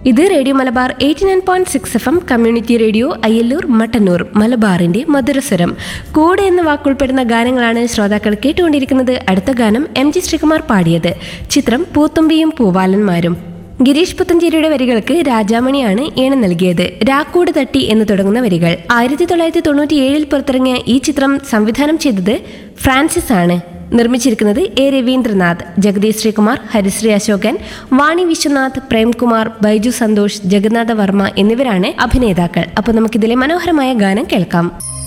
ഇത് radio Malabar eighty nine point six F M community radio Ayyallur Mattannur മലബാറിന്റെ മധുരസ്വരം കൂടെ എന്ന വാക്കുൾപ്പെടുന്ന ഗാനങ്ങളാണ് ശ്രോതാക്കൾ കേട്ടുകൊണ്ടിരിക്കുന്നത് അടുത്ത ഗാനം എം ജി ശ്രീകുമാർ പാടിയത് ചിത്രം പൂത്തുമ്പിയും പൂവാലന്മാരും ഗിരീഷ് പുത്തഞ്ചേരിയുടെ വരികൾക്ക് രാജാമണിയാണ് ഈണം നൽകിയത് രാക്കൂട് തട്ടി എന്ന് തുടങ്ങുന്ന വരികൾ ആയിരത്തി തൊള്ളായിരത്തി തൊണ്ണൂറ്റി ഏഴിൽ പുറത്തിറങ്ങിയ ഈ ചിത്രം സംവിധാനം ചെയ്തത് ഫ്രാൻസിസ് ആണ് നിർമ്മിച്ചിരിക്കുന്നത് എ രവീന്ദ്രനാഥ് ജഗദീഷ് ശ്രീകുമാർ ഹരിശ്രീ അശോകൻ വാണി വിശ്വനാഥ് പ്രേംകുമാർ ബൈജു സന്തോഷ് ജഗന്നാഥ വർമ്മ എന്നിവരാണ് അഭിനേതാക്കൾ അപ്പോൾ നമുക്കിതിലെ മനോഹരമായ ഗാനം കേൾക്കാം